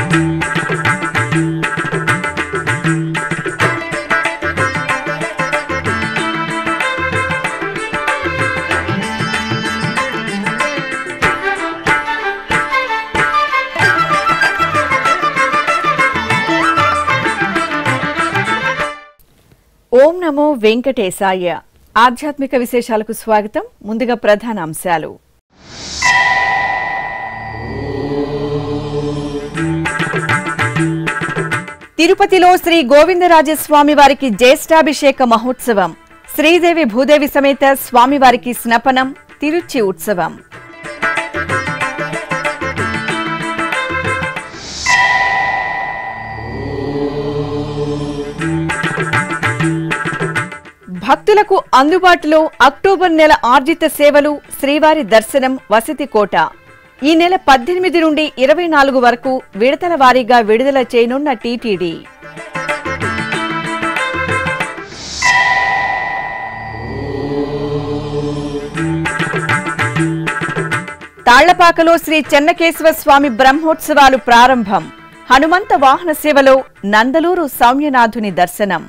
ఓం నమో వెంకటేశాయ ఆధ్యాత్మిక విశేషాలకు స్వాగతం ముందుగా ప్రధాన అంశాలు తిరుపతిలో శ్రీ గోవిందరాజస్వామి వారికి జ్యేష్ఠాభిషేక మహోత్సవం శ్రీదేవి భూదేవి సమేత స్వామివారికి స్నపనం తిరుచి ఉత్సవం భక్తులకు అందుబాటులో అక్టోబర్ నెల ఆర్జిత సేవలు శ్రీవారి దర్శనం వసతి కోట ఈ నెల పద్దెనిమిది నుండి ఇరవై నాలుగు వరకు విడతల వారీగా విడుదల చేయనున్న టీటీడీ తాళ్లపాకలో శ్రీ చెన్నకేశవ స్వామి బ్రహ్మోత్సవాలు ప్రారంభం హనుమంత వాహన సేవలో నందలూరు సౌమ్యనాథుని దర్శనం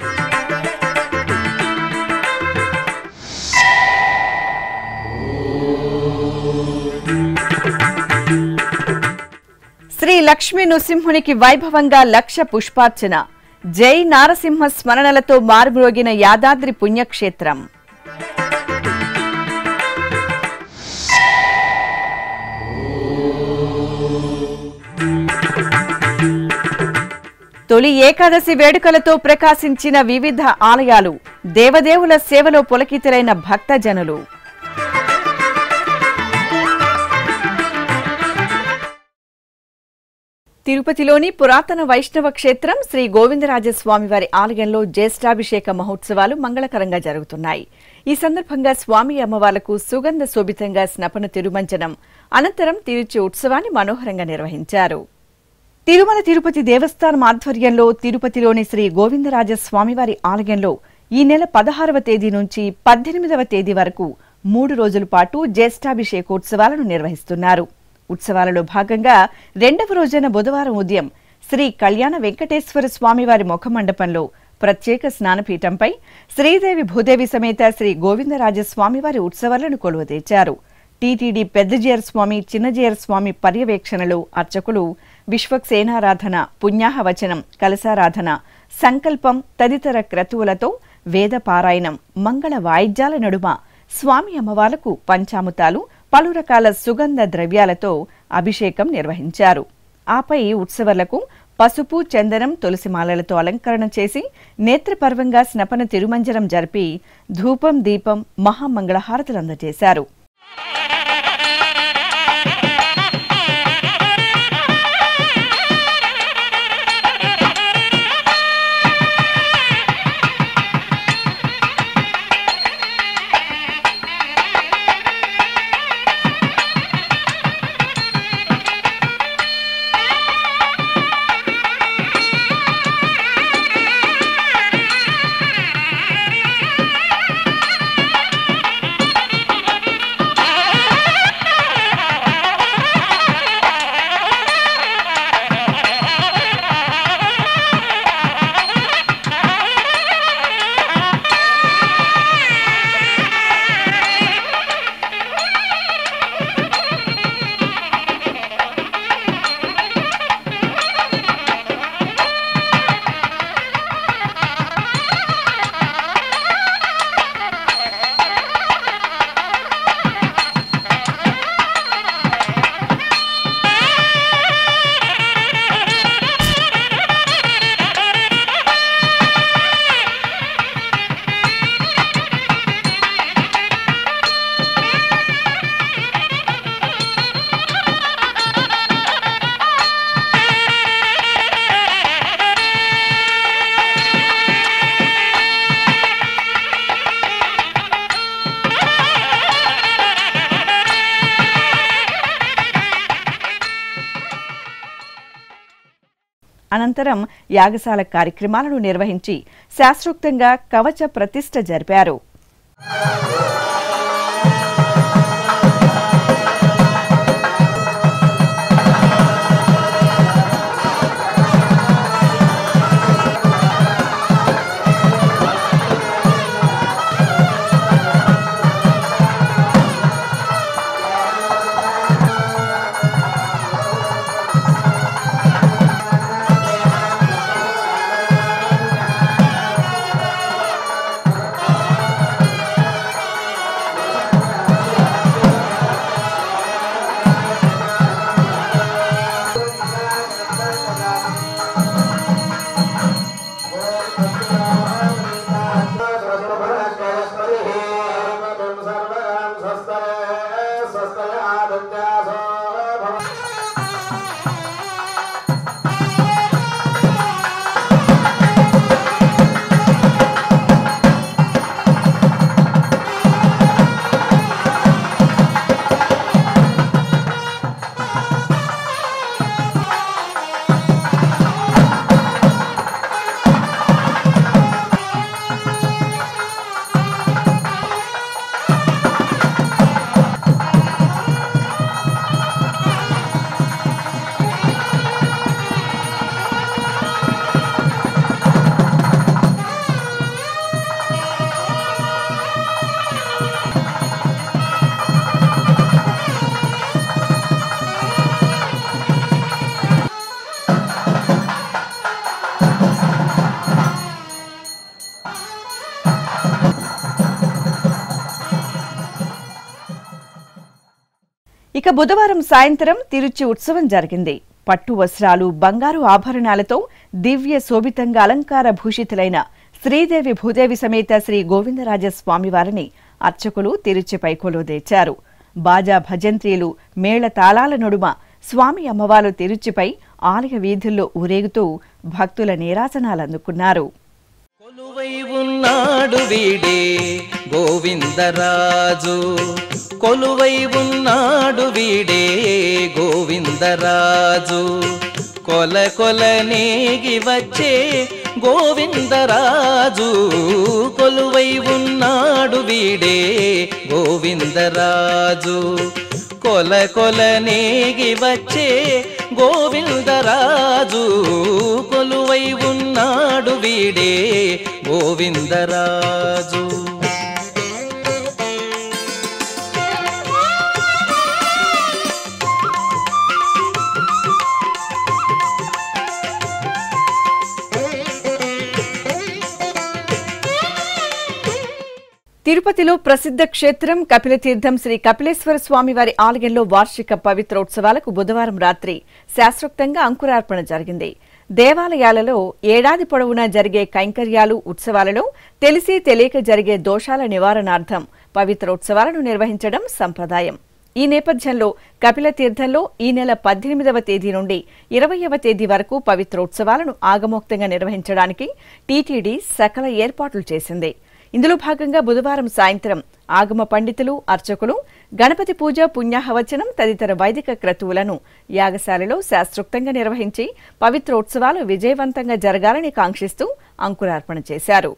శ్రీ లక్ష్మీ నృసింహునికి వైభవంగా లక్ష పుష్పార్చన జై నారసింహ స్మరణలతో మారుమ్రోగిన యాదాద్రి పుణ్యక్షేత్రం తొలి ఏకాదశి వేడుకలతో ప్రకాశించిన వివిధ ఆలయాలు దేవదేవుల సేవలో పులకితులైన భక్తజనులు తిరుపతిలోని పురాతన వైష్ణవ క్షేత్రం శ్రీ గోవిందరాజస్వామి వారి ఆలయంలో జ్యేష్ఠాభిషేక మహోత్సవాలు మంగళకరంగా జరుగుతున్నాయి ఈ సందర్భంగా స్వామి అమ్మవార్లకు సుగంధ శోభితంగా స్నపన తిరుమంజనం అనంతరం తిరుచి ఉత్సవాన్ని మనోహరంగా నిర్వహించారు తిరుమల తిరుపతి దేవస్థానం ఆధ్వర్యంలో తిరుపతిలోని శ్రీ గోవిందరాజ స్వామివారి ఆలయంలో ఈ నెల పదహారవ తేదీ నుంచి పద్దెనిమిదవ తేదీ వరకు మూడు రోజుల పాటు జ్యేష్ఠాభిషేకోత్సవాలను నిర్వహిస్తున్నారు ఉత్సవాలలో భాగంగా రెండవ రోజైన బుధవారం ఉదయం శ్రీ కళ్యాణ వెంకటేశ్వర స్వామివారి ముఖమండపంలో ప్రత్యేక స్నానపీఠంపై శ్రీదేవి భూదేవి సమేత శ్రీ గోవిందరాజస్వామివారి ఉత్సవాలను కొలువతీర్చారు టీటీడీ పెద్దజీయర్ స్వామి చిన్నజీయర్ స్వామి పర్యవేక్షణలో అర్చకులు విశ్వక్సేనారాధన పుణ్యాహవచనం కలశారాధన సంకల్పం తదితర క్రతువులతో వేద పారాయణం మంగళ వాయిద్యాల నడుమ స్వామి అమ్మవార్లకు పంచాముతాలు పలు రకాల సుగంధ ద్రవ్యాలతో అభిషేకం నిర్వహించారు ఆపై ఉత్సవాలకు పసుపు చందనం తులసిమాలలతో అలంకరణ చేసి నేత్రపర్వంగా స్నపన తిరుమంజనం జరిపి ధూపం దీపం మహామంగళహారతులు అందజేశారు అనంతరం యాగశాల కార్యక్రమాలను నిర్వహించి శాస్త్రోక్తంగా కవచ ప్రతిష్ఠ జరిపారు ఇక బుధవారం సాయంత్రం తిరుచి ఉత్సవం జరిగింది పట్టు వస్త్రాలు బంగారు ఆభరణాలతో దివ్య శోభితంగా అలంకార భూషితులైన శ్రీదేవి భూదేవి సమేత శ్రీ గోవిందరాజ స్వామివారిని అర్చకులు తిరుచిపై కొలుదేచారు బాజా భజంత్రీలు మేళ తాళాల నడుమ స్వామి అమ్మవారు తిరుచిపై ఆలయ వీధుల్లో ఊరేగుతూ భక్తుల నీరాజనాలందుకున్నారు కొలువై ఉన్నాడు వీడే గోవిందరాజు కొలువై ఉన్నాడు వీడే గోవిందరాజు కొల కొల నేగి వచ్చే గోవిందరాజు కొలువై ఉన్నాడు వీడే గోవిందరాజు కొల కొల నేగి వచ్చే గోవిందరాజు కొలువై ఉన్నాడు వీడే గోవిందరాజు తిరుపతిలో ప్రసిద్ధ క్షేత్రం కపిలతీర్థం శ్రీ కపిలేశ్వర స్వామి వారి ఆలయంలో వార్షిక పవిత్రోత్సవాలకు బుధవారం రాత్రి శాస్త్రోక్తంగా అంకురార్పణ జరిగింది దేవాలయాలలో ఏడాది పొడవునా జరిగే కైంకర్యాలు ఉత్సవాలలో తెలిసి తెలియక జరిగే దోషాల నివారణార్థం పవిత్రోత్సవాలను నిర్వహించడం సంప్రదాయం ఈ నేపథ్యంలో కపిల తీర్థంలో ఈ నెల పద్దెనిమిదవ తేదీ నుండి ఇరవయవ తేదీ వరకు పవిత్రోత్సవాలను ఆగమోక్తంగా నిర్వహించడానికి టీటీడీ సకల ఏర్పాట్లు చేసింది ఇందులో భాగంగా బుధవారం సాయంత్రం ఆగమ పండితులు అర్చకులు గణపతి పూజ పుణ్యాహవచనం తదితర వైదిక క్రతువులను యాగశాలలో శాస్త్రోక్తంగా నిర్వహించి పవిత్రోత్సవాలు విజయవంతంగా జరగాలని కాంక్షిస్తూ అంకురార్పణ చేశారు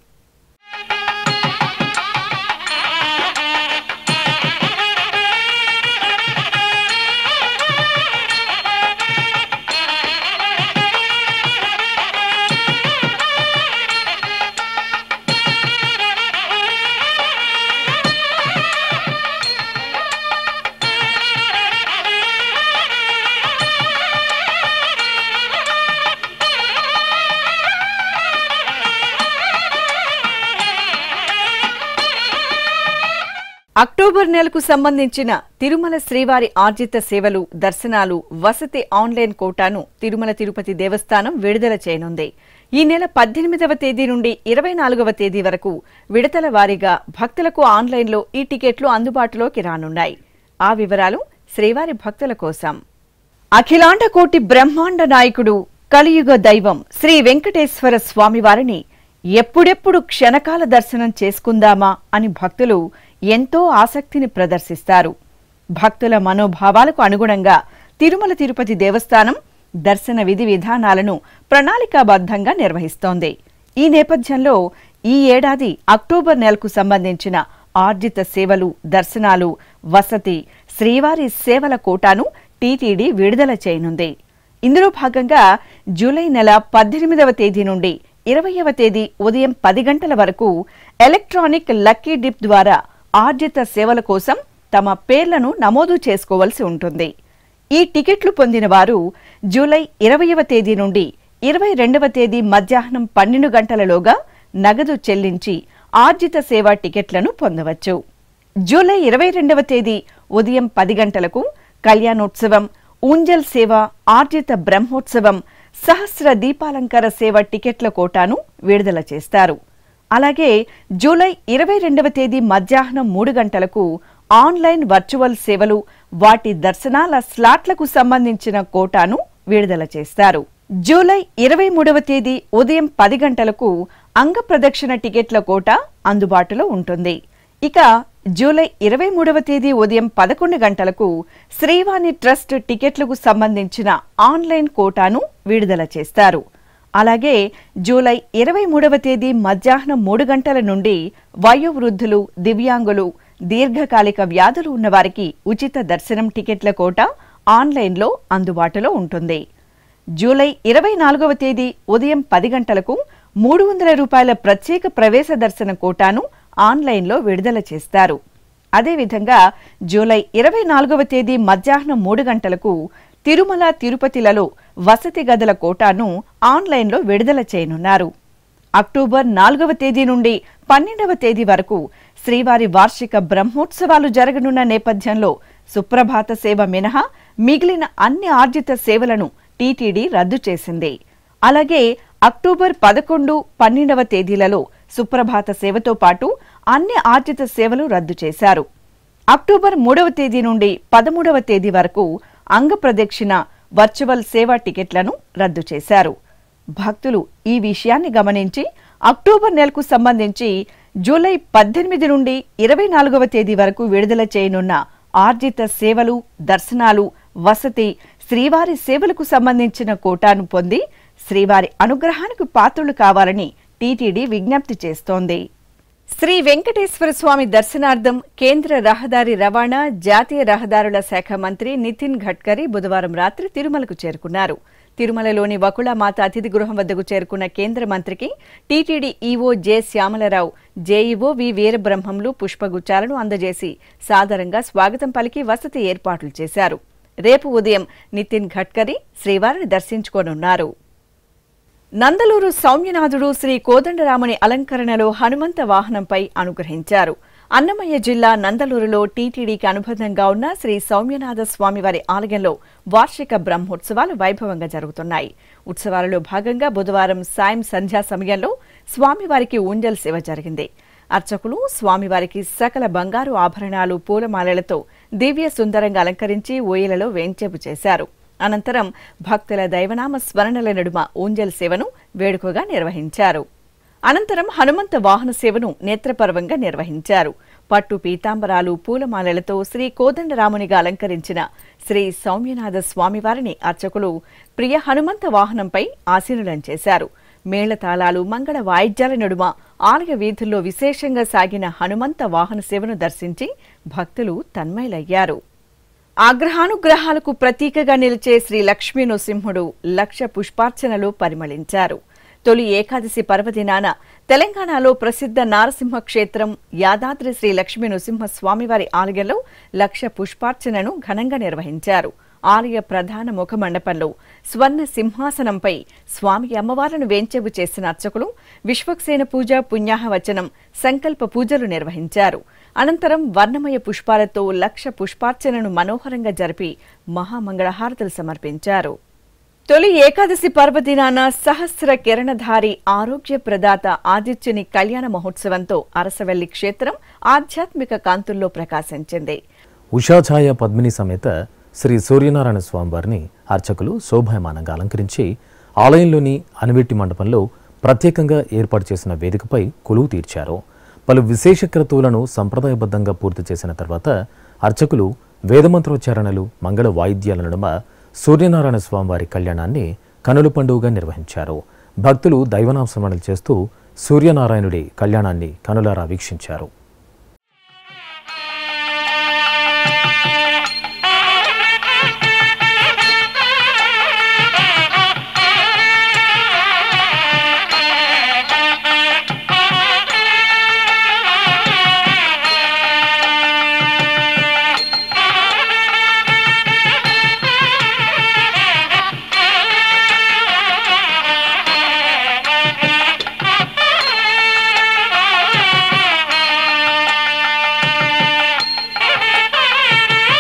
అక్టోబర్ నెలకు సంబంధించిన తిరుమల శ్రీవారి ఆర్జిత సేవలు దర్శనాలు వసతి ఆన్లైన్ కోటాను తిరుమల తిరుపతి దేవస్థానం విడుదల చేయనుంది ఈ నెల పద్దెనిమిదవ తేదీ నుండి ఇరవై నాలుగవ తేదీ వరకు విడతల వారీగా భక్తులకు ఆన్లైన్లో ఈ టికెట్లు అందుబాటులోకి రానున్నాయి ఆ వివరాలు శ్రీవారి భక్తుల కోసం అఖిలాండ కోటి బ్రహ్మాండ నాయకుడు కలియుగ దైవం శ్రీ వెంకటేశ్వర స్వామివారిని ఎప్పుడెప్పుడు క్షణకాల దర్శనం చేసుకుందామా అని భక్తులు ఎంతో ఆసక్తిని ప్రదర్శిస్తారు భక్తుల మనోభావాలకు అనుగుణంగా తిరుమల తిరుపతి దేవస్థానం దర్శన విధి విధానాలను ప్రణాళికాబద్ధంగా నిర్వహిస్తోంది ఈ నేపథ్యంలో ఈ ఏడాది అక్టోబర్ నెలకు సంబంధించిన ఆర్జిత సేవలు దర్శనాలు వసతి శ్రీవారి సేవల కోటాను టీటీడీ విడుదల చేయనుంది ఇందులో భాగంగా జూలై నెల పద్దెనిమిదవ తేదీ నుండి ఇరవయవ తేదీ ఉదయం పది గంటల వరకు ఎలక్ట్రానిక్ లక్కీ డిప్ ద్వారా ఆర్జిత సేవల కోసం తమ పేర్లను నమోదు చేసుకోవలసి ఉంటుంది ఈ టికెట్లు పొందిన వారు జూలై ఇరవయవ తేదీ నుండి ఇరవై రెండవ తేదీ మధ్యాహ్నం పన్నెండు గంటలలోగా నగదు చెల్లించి ఆర్జిత సేవా టికెట్లను పొందవచ్చు జూలై ఇరవై రెండవ తేదీ ఉదయం పది గంటలకు కళ్యాణోత్సవం ఊంజల్ సేవ ఆర్జిత బ్రహ్మోత్సవం సహస్ర దీపాలంకార సేవ టికెట్ల కోటాను విడుదల చేస్తారు అలాగే జూలై ఇరవై రెండవ తేదీ మధ్యాహ్నం మూడు గంటలకు ఆన్లైన్ వర్చువల్ సేవలు వాటి దర్శనాల స్లాట్లకు సంబంధించిన కోటాను విడుదల చేస్తారు జూలై ఇరవై మూడవ తేదీ ఉదయం పది గంటలకు అంగ ప్రదక్షిణ టికెట్ల కోట అందుబాటులో ఉంటుంది ఇక జూలై ఇరవై మూడవ తేదీ ఉదయం పదకొండు గంటలకు శ్రీవాణి ట్రస్ట్ టికెట్లకు సంబంధించిన ఆన్లైన్ కోటాను విడుదల చేస్తారు అలాగే జూలై ఇరవై మూడవ తేదీ మధ్యాహ్నం మూడు గంటల నుండి వయోవృద్ధులు దివ్యాంగులు దీర్ఘకాలిక వ్యాధులు ఉన్నవారికి ఉచిత దర్శనం టికెట్ల కోట ఆన్లైన్లో అందుబాటులో ఉంటుంది జూలై ఇరవై నాలుగవ తేదీ ఉదయం పది గంటలకు మూడు వందల రూపాయల ప్రత్యేక ప్రవేశ దర్శన కోటాను ఆన్లైన్లో విడుదల చేస్తారు అదేవిధంగా జూలై ఇరవై నాలుగవ తేదీ మధ్యాహ్నం మూడు గంటలకు తిరుమల తిరుపతిలలో వసతి గదుల కోటాను ఆన్లైన్లో విడుదల చేయనున్నారు అక్టోబర్ నాలుగవ తేదీ నుండి పన్నెండవ తేదీ వరకు శ్రీవారి వార్షిక బ్రహ్మోత్సవాలు జరగనున్న నేపథ్యంలో సుప్రభాత సేవ మినహా మిగిలిన అన్ని ఆర్జిత సేవలను టీటీడీ రద్దు చేసింది అలాగే అక్టోబర్ పదకొండు పన్నెండవ తేదీలలో సుప్రభాత సేవతో పాటు అన్ని ఆర్జిత సేవలు రద్దు చేశారు అక్టోబర్ మూడవ తేదీ నుండి పదమూడవ తేదీ వరకు అంగప్రదక్షిణ వర్చువల్ సేవా టికెట్లను రద్దు చేశారు భక్తులు ఈ విషయాన్ని గమనించి అక్టోబర్ నెలకు సంబంధించి జూలై పద్దెనిమిది నుండి ఇరవై నాలుగవ తేదీ వరకు విడుదల చేయనున్న ఆర్జిత సేవలు దర్శనాలు వసతి శ్రీవారి సేవలకు సంబంధించిన కోటాను పొంది శ్రీవారి అనుగ్రహానికి పాత్రులు కావాలని టీటీడీ విజ్ఞప్తి చేస్తోంది శ్రీ వెంకటేశ్వర స్వామి దర్శనార్థం కేంద్ర రహదారి రవాణా జాతీయ రహదారుల శాఖ మంత్రి నితిన్ గడ్కరీ బుధవారం రాత్రి తిరుమలకు చేరుకున్నారు తిరుమలలోని వకుళమాత అతిథి గృహం వద్దకు చేరుకున్న కేంద్ర మంత్రికి TTD EO J Syamala Rao JEO V వీరబ్రహ్మంలు పుష్పగుచ్చాలను అందజేసి సాదరంగా స్వాగతం పలికి వసతి ఏర్పాట్లు చేశారు రేపు ఉదయం నితిన్ గడ్కరీ శ్రీవారిని దర్శించుకోనున్నారు నందలూరు సౌమ్యనాథుడు శ్రీ కోదండరాముని అలంకరణలో హనుమంత వాహనంపై అనుగ్రహించారు అన్నమయ్య జిల్లా నందలూరులో టీటీడీకి అనుబంధంగా ఉన్న శ్రీ సౌమ్యనాథ స్వామివారి ఆలయంలో వార్షిక బ్రహ్మోత్సవాలు వైభవంగా జరుగుతున్నాయి ఉత్సవాలలో భాగంగా బుధవారం సాయం సంధ్యా సమయంలో స్వామివారికి ఊంజల్ సేవ జరిగింది అర్చకులు స్వామివారికి సకల బంగారు ఆభరణాలు పూలమాలలతో దివ్య సుందరంగా అలంకరించి ఊయలలో వేంచేపు చేశారు అనంతరం భక్తుల దైవనామ స్మరణల నడుమ ఊంజల్ సేవను వేడుకగా నిర్వహించారు అనంతరం హనుమంత వాహన సేవను నేత్రపర్వంగా నిర్వహించారు పట్టు పీతాంబరాలు పూలమాలలతో శ్రీ కోదండరామునిగా అలంకరించిన శ్రీ సౌమ్యనాథ స్వామివారిని అర్చకులు ప్రియ హనుమంత వాహనంపై ఆసీనులం చేశారు మేళతాళాలు మంగళ వాయిద్యాల నడుమ ఆలయ వీధుల్లో విశేషంగా సాగిన హనుమంత వాహన సేవను దర్శించి భక్తులు తన్మయులయ్యారు ఆగ్రహానుగ్రహాలకు ప్రతీకగా నిలిచే శ్రీ లక్ష్మీ నృసింహుడు లక్ష పుష్పార్చనలో పరిమళించారు తొలి ఏకాదశి పర్వదినాన తెలంగాణలో ప్రసిద్ధ నారసింహ క్షేత్రం యాదాద్రి శ్రీ లక్ష్మీ నృసింహ స్వామివారి ఆలయంలో లక్ష పుష్పార్చనను ఘనంగా నిర్వహించారు ఆలయ ప్రధాన ముఖ మండపంలో స్వర్ణ సింహాసనంపై స్వామి అమ్మవారిని వేంచెబు చేసిన అర్చకులు విశ్వక్సేన పూజ పుణ్యాహవచనం సంకల్ప పూజలు నిర్వహించారు అనంతరం వర్ణమయ పుష్పాలతో లక్ష పుష్పార్చనను మనోహరంగా జరిపి మహామంగళహారతులు సమర్పించారు తొలి ఏకాదశి పర్వదినాన సహస్ర కిరణధారి ఆరోగ్య ప్రదాత ఆదిత్యుని కళ్యాణ మహోత్సవంతో అరసవెల్లి క్షేత్రం ఆధ్యాత్మిక కాంతుల్లో ప్రకాశించింది ఉషాఛాయ పద్మిని సమేత శ్రీ సూర్యనారాయణ స్వామివారిని అర్చకులు శోభాయమానంగా అలంకరించి ఆలయంలోని అనివెట్టి మండపంలో ప్రత్యేకంగా ఏర్పాటు చేసిన వేదికపై కొలువు తీర్చారు పలు విశేష క్రతువులను సంప్రదాయబద్ధంగా పూర్తి చేసిన తర్వాత అర్చకులు వేదమంత్రోచ్చారణలు మంగళ వాయిద్యాల నడుమ సూర్యనారాయణ స్వామివారి కళ్యాణాన్ని కనుల పండుగగా నిర్వహించారు భక్తులు దైవనామస్మరణలు చేస్తూ సూర్యనారాయణుడి కళ్యాణాన్ని కనులారా వీక్షించారు ఆ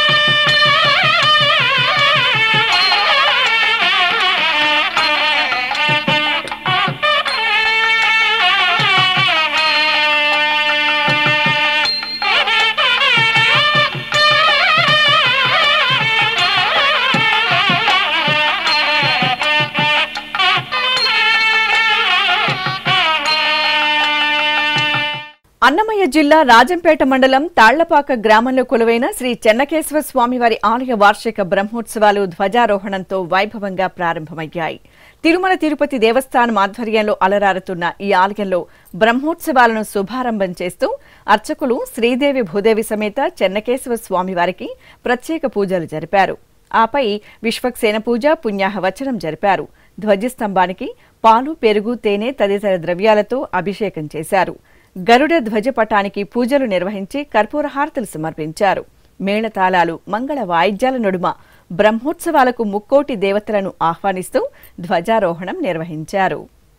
అన్నమయ్య జిల్లా రాజంపేట మండలం తాళ్లపాక గ్రామంలో కొలువైన శ్రీ చెన్నకేశ్వర స్వామివారి ఆలయ వార్షిక బ్రహ్మోత్సవాలు ధ్వజారోహణంతో వైభవంగా ప్రారంభమయ్యాయి తిరుమల తిరుపతి దేవస్థానం ఆధ్వర్యంలో అలరారుతున్న ఈ ఆలయంలో బ్రహ్మోత్సవాలను శుభారంభం చేస్తూ అర్చకులు శ్రీదేవి భూదేవి సమేత చెన్నకేశ్వర స్వామివారికి ప్రత్యేక పూజలు జరిపారు ఆపై విశ్వక్సేన పూజ పుణ్యాహ వచనం జరిపారు ధ్వజస్తంభానికి పాలు పెరుగు తేనె తదితర ద్రవ్యాలతో అభిషేకం చేశారు గరుడ ధ్వజపటానికి పూజలు నిర్వహించి కర్పూర హారతులు సమర్పించారు మేళతాళాలు మంగళ వాయిద్యాల నడుమ బ్రహ్మోత్సవాలకు ముక్కోటి దేవతలను ఆహ్వానిస్తూ ధ్వజారోహణం నిర్వహించారు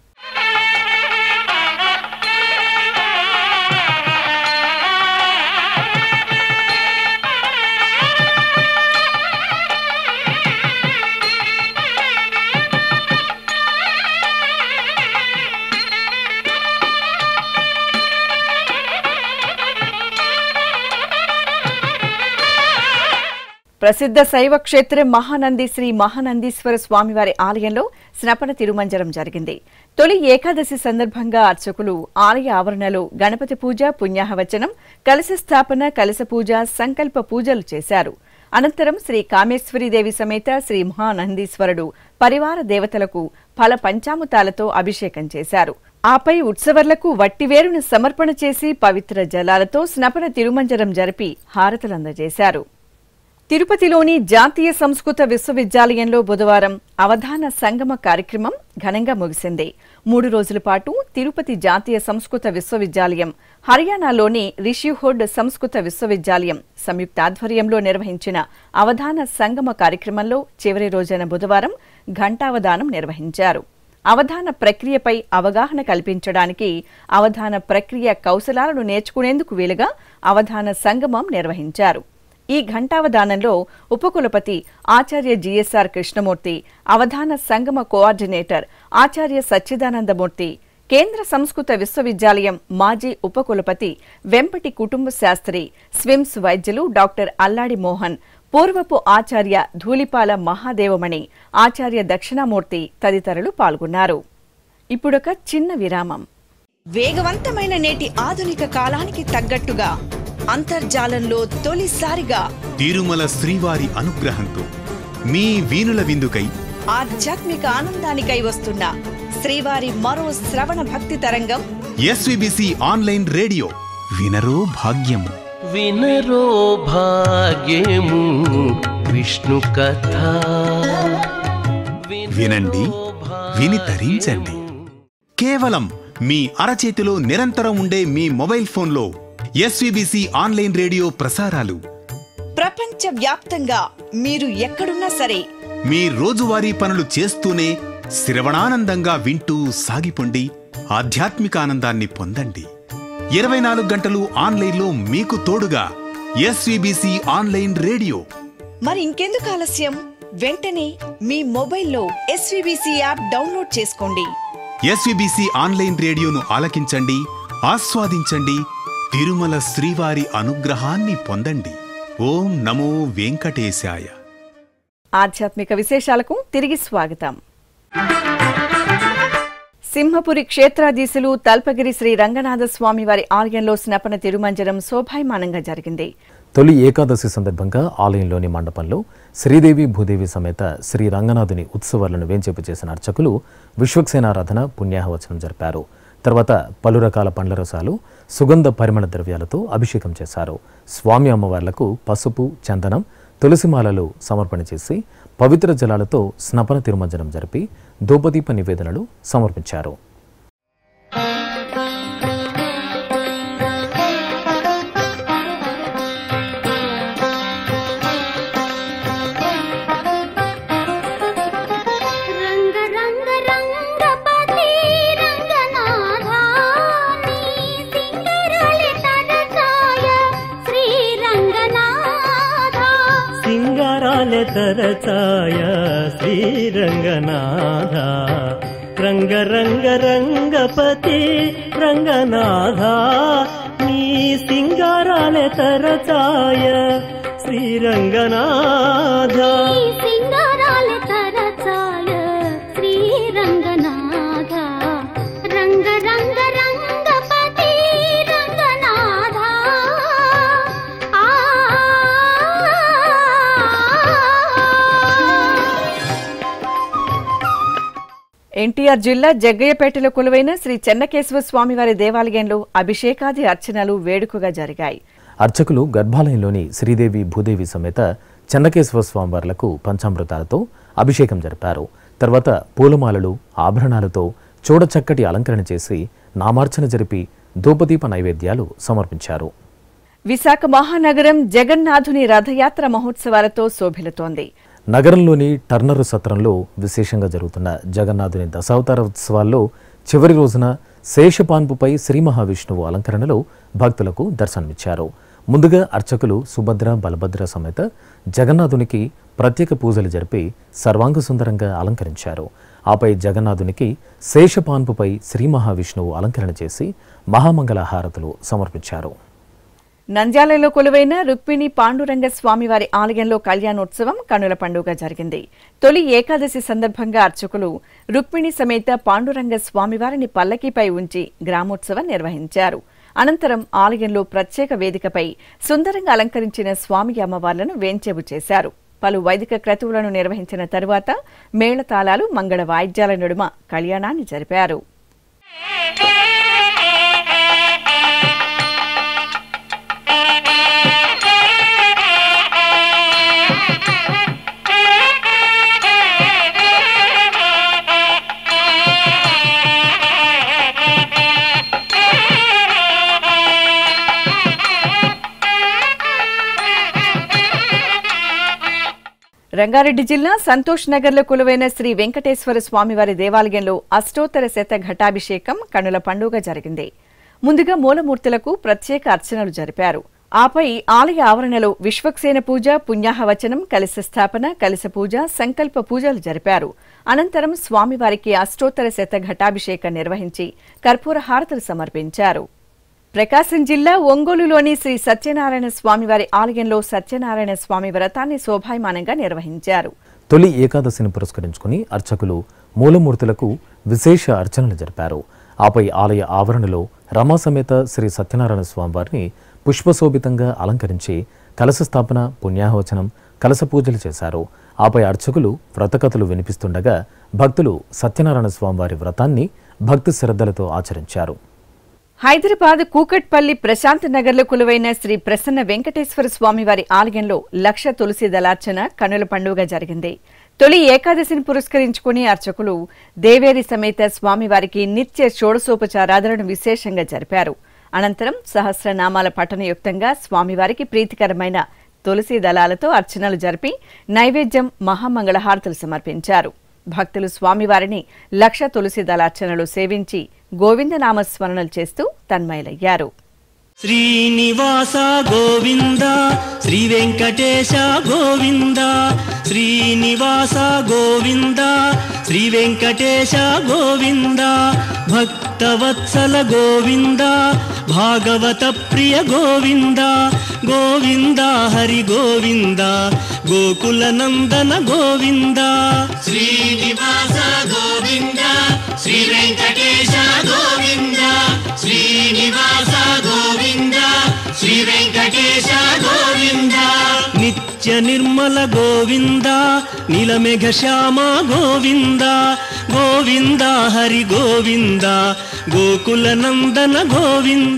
ప్రసిద్ధ శైవ క్షేత్రం మహానంది శ్రీ మహానందీశ్వర స్వామివారి ఆలయంలో స్నపన తిరుమంజనం జరిగింది తొలి ఏకాదశి సందర్భంగా అర్చకులు ఆలయ ఆవరణలో గణపతి పూజ పుణ్యాహవచనం కలశ స్థాపన కలశ పూజ సంకల్ప పూజలు చేశారు అనంతరం శ్రీ కామేశ్వరీదేవి సమేత శ్రీ మహానందీశ్వరుడు పరివార దేవతలకు ఫల పంచాముతాలతో అభిషేకం చేశారు ఆపై ఉత్సవర్లకు వట్టివేరును సమర్పణ చేసి పవిత్ర జలాలతో స్నపన తిరుమంజనం జరిపి హారతులందజేశారు తిరుపతిలోని జాతీయ సంస్కృత విశ్వవిద్యాలయంలో బుధవారం అవధాన సంగమ కార్యక్రమం ఘనంగా ముగిసింది మూడు రోజుల పాటు తిరుపతి జాతీయ సంస్కృత విశ్వవిద్యాలయం హర్యానాలోని రిషిహుడ్ సంస్కృత విశ్వవిద్యాలయం సంయుక్త ఆధ్వర్యంలో నిర్వహించిన అవధాన సంగమ కార్యక్రమంలో చివరి రోజైన బుధవారం ఘంటావధానం నిర్వహించారు అవధాన ప్రక్రియపై అవగాహన కల్పించడానికి అవధాన ప్రక్రియ కౌశలాలను నేర్చుకునేందుకు వీలుగా అవధాన సంగమం నిర్వహించారు ఈ ఘంటావధానంలో ఉపకులపతి ఆచార్య జిఎస్ఆర్ కృష్ణమూర్తి అవధాన సంగమ కోఆర్డినేటర్ ఆచార్య సచ్చిదానందమూర్తి కేంద్ర సంస్కృత విశ్వవిద్యాలయం మాజీ ఉపకులపతి వెంపటి కుటుంబ శాస్త్రి స్విమ్స్ వైద్యులు డాక్టర్ అల్లాడి మోహన్ పూర్వపు ఆచార్య ధూళిపాల మహాదేవమణి ఆచార్య దక్షిణామూర్తి తదితరులు పాల్గొన్నారు ఇప్పుడొక చిన్న విరామం వేగవంతమైన నేటి ఆధునిక కాలానికి తగ్గట్టుగా అంతర్జాలంలో తొలిసారిగా తిరుమల శ్రీవారి అనుగ్రహంతో మీ వీణుల విందుకై ఆధ్యాత్మిక ఆనందానికై వస్తున్న శ్రీవారి మరో శ్రవణ భక్తి తరంగం ఎస్విబిసి ఆన్లైన్ రేడియో వినరో భాగ్యము వినరో భాగ్యము విష్ణు కథ వినండి విని తరించండి కేవలం మీ అరచేతిలో నిరంతరం ఉండే మీ మొబైల్ ఫోన్లో ఎస్విబిసి ఆన్లైన్ రేడియో ప్రసారాలు ప్రపంచ వ్యాప్తంగా మీరు ఎక్కడున్నా సరే మీ రోజువారీ పనులు చేస్తూనే శ్రవణానందంగా వింటూ సాగిపోండి ఆధ్యాత్మిక ఆనందాన్ని పొందండి ఇరవై నాలుగు గంటలు ఆన్లైన్లో మీకు తోడుగా ఎస్విబిసి ఆన్లైన్ రేడియో మరి ఇంకెందుకు ఆలస్యం వెంటనే మీ మొబైల్లో ఎస్వీబీసీ యాప్ డౌన్లోడ్ చేసుకోండి ఎస్విబిసి ఆన్లైన్ రేడియోను ఆలకించండి ఆస్వాదించండి తిరుమల శ్రీవారి అనుగ్రహాన్ని పొందండి ఓం నమో వెంకటేశాయ ఆధ్యాత్మిక విశేషాలకు తిరిగి స్వాగతం సింహపురి క్షేత్రాధీశులు తల్పగిరి శ్రీ రంగనాథ స్వామి వారి ఆలయంలో స్నపన తిరుమంజనం శోభాయమానంగా జరిగింది తొలి ఏకాదశి సందర్భంగా ఆలయంలోని మండపంలో శ్రీదేవి భూదేవి సమేత శ్రీ రంగనాథుని ఉత్సవాలను వేంచేపు చేసిన అర్చకులు విశ్వక్సేనారాధన పుణ్యాహవచనం జరిపారు తర్వాత పలు రకాల పండ్ల రసాలు సుగంధ పరిమళ ద్రవ్యాలతో అభిషేకం చేశారు స్వామి అమ్మవార్లకు పసుపు చందనం తులసిమాలలు సమర్పణ చేసి పవిత్ర జలాలతో స్నపన తిరుమంజనం జరిపి ధూపదీప నివేదనలు సమర్పించారు రంగ రంగ రంగపతి రంగనాథా నీ సింగరలి తనచాయ శ్రీ రంగనాథా సింగారాల తరచాయ శ్రీరంగనాథ రంగ రంగ రంగపతి రంగనాథ నీ సింగారాల తరచాయ శ్రీరంగనాథ నీ సింగరాల తనచాయ శ్రీ రంగనాథా రంగ రంగ రంగపతి రంగనాథా ఎన్టీఆర్ జిల్లా జగ్గయ్యపేటలో కొలువైన శ్రీ చెన్నకేశవ స్వామివారి దేవాలయంలో అభిషేకాది అర్చనలు వేడుకగా జరిగాయి అర్చకులు గర్భాలయంలోని శ్రీదేవి భూదేవి సమేత చెన్నకేశవ స్వామివార్లకు పంచామృతాలతో అభిషేకం జరిపారు తర్వాత పూలమాలలు ఆభరణాలతో చూడచక్కటి అలంకరణ చేసి నామార్చన జరిపి ధూపదీప నైవేద్యాలు సమర్పించారు విశాఖ మహానగరం జగన్నాథుని రథయాత్ర మహోత్సవాలతో శోభిల్లుతోంది నగరంలోని టర్నరు సత్రంలో విశేషంగా జరుగుతున్న జగన్నాథుని దశావతార ఉత్సవాల్లో చివరి రోజున శేషపాన్పుపై శ్రీ మహావిష్ణువు అలంకరణలో భక్తులకు దర్శనమిచ్చారు ముందుగా అర్చకులు సుభద్ర బలభద్ర సమేత జగన్నాథునికి ప్రత్యేక పూజలు జరిపి సర్వాంగ సుందరంగా అలంకరించారు ఆపై జగన్నాథునికి శేషపాన్పుపై శ్రీ మహావిష్ణువు అలంకరణ చేసి మహామంగళ హారతులు సమర్పించారు నంద్యాలలో కొలువైన రుక్మిణి పాండురంగ స్వామివారి ఆలయంలో కళ్యాణోత్సవం కనుల పండుగ జరిగింది తొలి ఏకాదశి సందర్భంగా అర్చకులు రుక్మిణి సమేత పాండురంగ స్వామివారిని పల్లకీపై ఉంచి గ్రామోత్సవం నిర్వహించారు అనంతరం ఆలయంలో ప్రత్యేక వేదికపై సుందరంగా అలంకరించిన స్వామి అమ్మవార్లను వేంచేపు చేశారు పలు వైదిక క్రతువులను నిర్వహించిన తరువాత మేళతాళాలు మంగళ వాయిద్యాల నడుమ కళ్యాణాన్ని జరిపారు రంగారెడ్డి జిల్లా సంతోష్ నగర్లో కొలువైన శ్రీ వెంకటేశ్వర స్వామివారి దేవాలయంలో అష్టోత్తర శత ఘటాభిషేకం కనుల పండుగ జరిగింది ముందుగా మూలమూర్తులకు ప్రత్యేక అర్చనలు జరిపారు ఆపై ఆలయ ఆవరణలో విశ్వక్సేన పూజ పుణ్యాహవచనం కలశ స్థాపన కలశ పూజ సంకల్ప పూజలు జరిపారు అనంతరం స్వామివారికి అష్టోత్తర శత ఘటాభిషేకం నిర్వహించి కర్పూర హారతులు సమర్పించారు ప్రకాశం జిల్లా ఒంగోలులోని శ్రీ సత్యనారాయణ స్వామివారి ఆలయంలో సత్యనారాయణ స్వామి వ్రతాన్ని శోభాయమానంగా నిర్వహించారు తొలి ఏకాదశిని పురస్కరించుకుని అర్చకులు మూలమూర్తులకు విశేష అర్చనలు జరిపారు ఆపై ఆలయ ఆవరణలో రమా సమేత శ్రీ సత్యనారాయణ స్వామివారిని పుష్పశోభితంగా అలంకరించి కలశ స్థాపన పుణ్యాహవచనం కలశ పూజలు చేశారు ఆపై అర్చకులు వ్రతకథలు వినిపిస్తుండగా భక్తులు సత్యనారాయణ స్వామివారి వ్రతాన్ని భక్తి శ్రద్ధలతో ఆచరించారు హైదరాబాద్ కూకట్పల్లి ప్రశాంత్ నగర్లో కొలువైన శ్రీ ప్రసన్న వెంకటేశ్వర స్వామివారి ఆలయంలో లక్ష తులసి దళార్చన కనుల పండుగ జరిగింది తొలి ఏకాదశిని పురస్కరించుకుని అర్చకులు దేవేరి సమేత స్వామివారికి నిత్య షోడశోపచారాధనను విశేషంగా జరిపారు అనంతరం సహస్రనామాల పఠనయుక్తంగా స్వామివారికి ప్రీతికరమైన తులసి దళాలతో అర్చనలు జరిపి నైవేద్యం మహామంగళహారతులు సమర్పించారు భక్తులు స్వామివారిని లక్ష తులసి దళార్చనలు సేవించి గోవిందనామస్మరణలు చేస్తూ తన్మయలయ్యారు శ్రీనివాస గోవింద శ్రీ వెంకటేశ గోవింద శ్రీనివాస గోవింద శ్రీ వెంకటేశ గోవింద భక్తవత్సల గోవింద భాగవత ప్రియ గోవింద గోవింద హరి గోవింద గోకుల నందన గోవింద శ్రీనివాస గోవింద శ్రీ వెంకటేశ గోవింద శ్రీనివాస గోవింద శ్రీ వెంకటేశ గోవింద నిత్య నిర్మల గోవింద నీలమేఘ శ్యామ గోవింద గోవింద హరి గోవింద గోకుల నందన గోవింద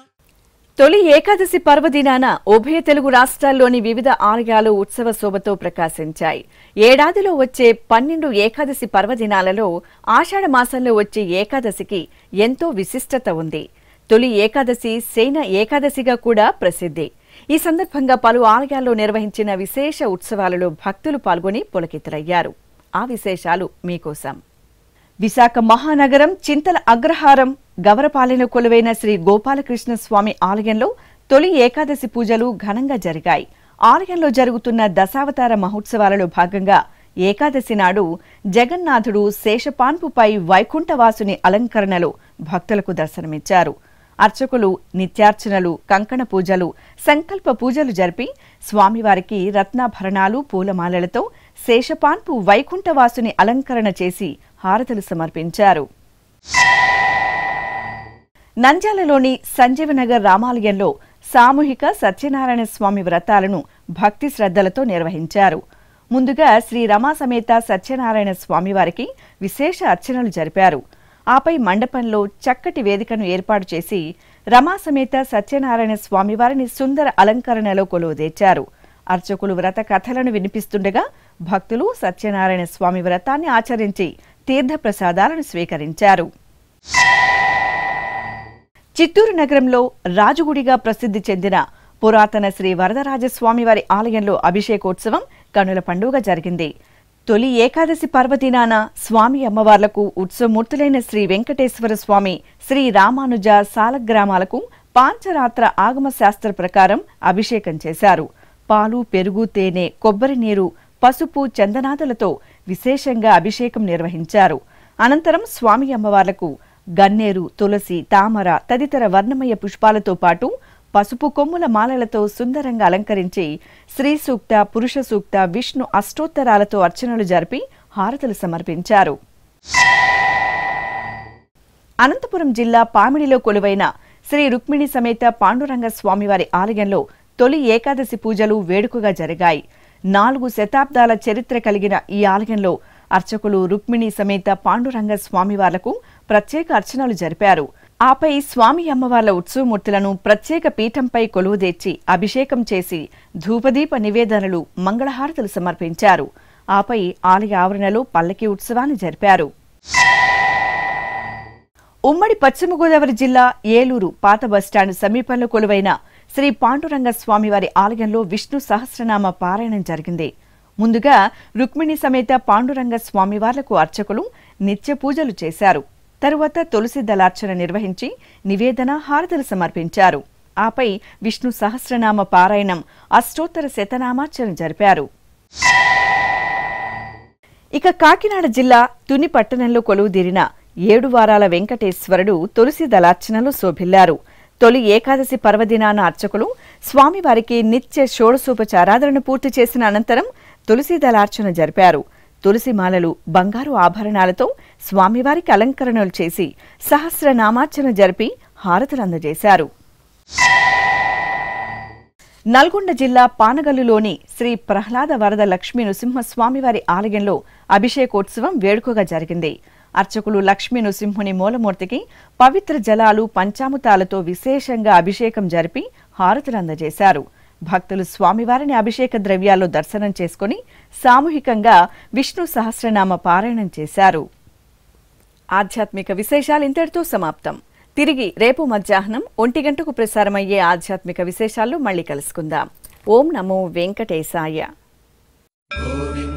తొలి ఏకాదశి పర్వదినాన ఉభయ తెలుగు రాష్ట్రాల్లోని వివిధ ఆలయాలు ఉత్సవ శోభతో ప్రకాశించాయి ఏడాదిలో వచ్చే పన్నెండు ఏకాదశి పర్వదినాలలో ఆషాఢ మాసంలో వచ్చే ఏకాదశికి ఎంతో విశిష్టత ఉంది తొలి ఏకాదశి శైన ఏకాదశిగా కూడా ప్రసిద్ధి ఈ సందర్భంగా పలు ఆలయాల్లో నిర్వహించిన విశేష ఉత్సవాలలో భక్తులు పాల్గొని పులకితులయ్యారు ఆ విశేషాలు మీకోసం విశాఖ మహానగరం చింతల అగ్రహారం గవరపాలెన కొలువైన శ్రీ గోపాలకృష్ణ స్వామి ఆలయంలో తొలి ఏకాదశి పూజలు ఘనంగా జరిగాయి ఆలయంలో జరుగుతున్న దశావతార మహోత్సవాలలో భాగంగా ఏకాదశి నాడు జగన్నాథుడు శేషపాన్పుపై వైకుంఠవాసుని అలంకరణలో భక్తులకు దర్శనమిచ్చారు అర్చకులు నిత్యార్చనలు కంకణ పూజలు సంకల్ప పూజలు జరిపి స్వామివారికి రత్నాభరణాలు పూలమాలలతో శేషపాన్పు వైకుంఠవాసుని అలంకరణ చేసి హారతులు సమర్పించారు నంద్యాలలోని సంజీవనగర్ రామాలయంలో సామూహిక సత్యనారాయణ స్వామి వ్రతాలను భక్తి శ్రద్ధలతో నిర్వహించారు ముందుగా శ్రీ రమా సమేత సత్యనారాయణ స్వామివారికి విశేష అర్చనలు జరిపారు ఆపై మండపంలో చక్కటి వేదికను ఏర్పాటు చేసి రమా సమేత సత్యనారాయణ స్వామివారిని సుందర అలంకరణలో కొలువుదీర్చారు అర్చకులు వ్రత కథలను వినిపిస్తుండగా భక్తులు సత్యనారాయణ స్వామి వ్రతాన్ని ఆచరించి తీర్థ ప్రసాదాలను స్వీకరించారు చిత్తూరు నగరంలో రాజుగుడిగా ప్రసిద్ధి చెందిన పురాతన శ్రీ వరదరాజస్వామివారి ఆలయంలో అభిషేకోత్సవం కనుల పండుగ జరిగింది తొలి ఏకాదశి పర్వదినాన స్వామి అమ్మవార్లకు ఉత్సవమూర్తులైన శ్రీ వెంకటేశ్వర స్వామి శ్రీ రామానుజ సాలగ్రామాలకు పాంచరాత్ర ఆగమ శాస్త్ర ప్రకారం అభిషేకం చేశారు పాలు పెరుగు తేనె కొబ్బరి నీరు పసుపు చందనాదులతో విశేషంగా అభిషేకం నిర్వహించారు అనంతరం స్వామి అమ్మవార్లకు గన్నేరు తులసి తామర తదితర వర్ణమయ పుష్పాలతో పాటు పసుపు కొమ్ముల మాలలతో సుందరంగా అలంకరించి శ్రీ సూక్త పురుష సూక్త విష్ణు అష్టోత్తరాలతో అర్చనలు జరిపి హారతులు సమర్పించారు అనంతపురం జిల్లా పామిడిలో కొలువైన శ్రీ రుక్మిణి సమేత పాండురంగ స్వామివారి ఆలయంలో తొలి ఏకాదశి పూజలు వేడుకగా జరిగాయి నాలుగు శతాబ్దాల చరిత్ర కలిగిన ఈ ఆలయంలో అర్చకులు రుక్మిణి సమేత పాండురంగ స్వామివార్లకు ప్రత్యేక అర్చనలు జరిపారు ఆపై స్వామి అమ్మవార్ల ఉత్సవమూర్తులను ప్రత్యేక పీఠంపై కొలువుదీర్చి అభిషేకం చేసి ధూపదీప నివేదనలు మంగళహారతులు సమర్పించారు ఆపై ఆలయ ఆవరణలో పల్లకి ఉత్సవాన్ని జరిపారు ఉమ్మడి పశ్చిమ గోదావరి జిల్లా ఏలూరు పాత బస్టాండ్ సమీపంలో కొలువైన శ్రీ పాండురంగ స్వామివారి ఆలయంలో విష్ణు సహస్రనామ పారాయణం జరిగింది ముందుగా రుక్మిణి సమేత పాండురంగ స్వామివార్లకు అర్చకులు నిత్య పూజలు చేశారు తరువాత తులసి దళార్చన నిర్వహించి నివేదన హారతులు సమర్పించారు ఆపై విష్ణు సహస్రనామ పారాయణం అష్టోత్తర శతనామార్చన జరిపారు ఇక కాకినాడ జిల్లా తుని పట్టణంలో కొలువుదీరిన ఏడు వారాల వెంకటేశ్వరుడు తులసి దళార్చనలో శోభిల్లారు తొలి ఏకాదశి పర్వదినాన అర్చకులు స్వామివారికి నిత్య షోడశోపచారాధనను పూర్తి చేసిన అనంతరం తులసి దళార్చన జరిపారు తులసి మాలలు బంగారు ఆభరణాలతో స్వామివారికి అలంకరణలు చేసి సహస్రనామార్చన జరిపి హారతులు అందజేశారు నల్గొండ జిల్లా పానగల్లులోని శ్రీ ప్రహ్లాద వరద లక్ష్మీ నృసింహస్వామివారి ఆలయంలో అభిషేకోత్సవం వేడుకగా జరిగింది అర్చకులు లక్ష్మీ నృసింహుని మూలమూర్తికి పవిత్ర జలాలు పంచాముతాలతో విశేషంగా అభిషేకం జరిపి హారతులు అందజేశారు భక్తులు స్వామివారిని అభిషేక ద్రవ్యాల్లో దర్శనం చేసుకుని సామూహికంగా విష్ణు సహస్రనామ పారాయణం చేశారు ఆధ్యాత్మిక విశేషాలు ఇంతటితో సమాప్తం తిరిగి రేపు మధ్యాహ్నం ఒంటి గంటకు ప్రసారమయ్యే ఆధ్యాత్మిక విశేషాల్లో మళ్ళీ కలుసుకుందాం ఓం నమో వెంకటేశాయ గోవింద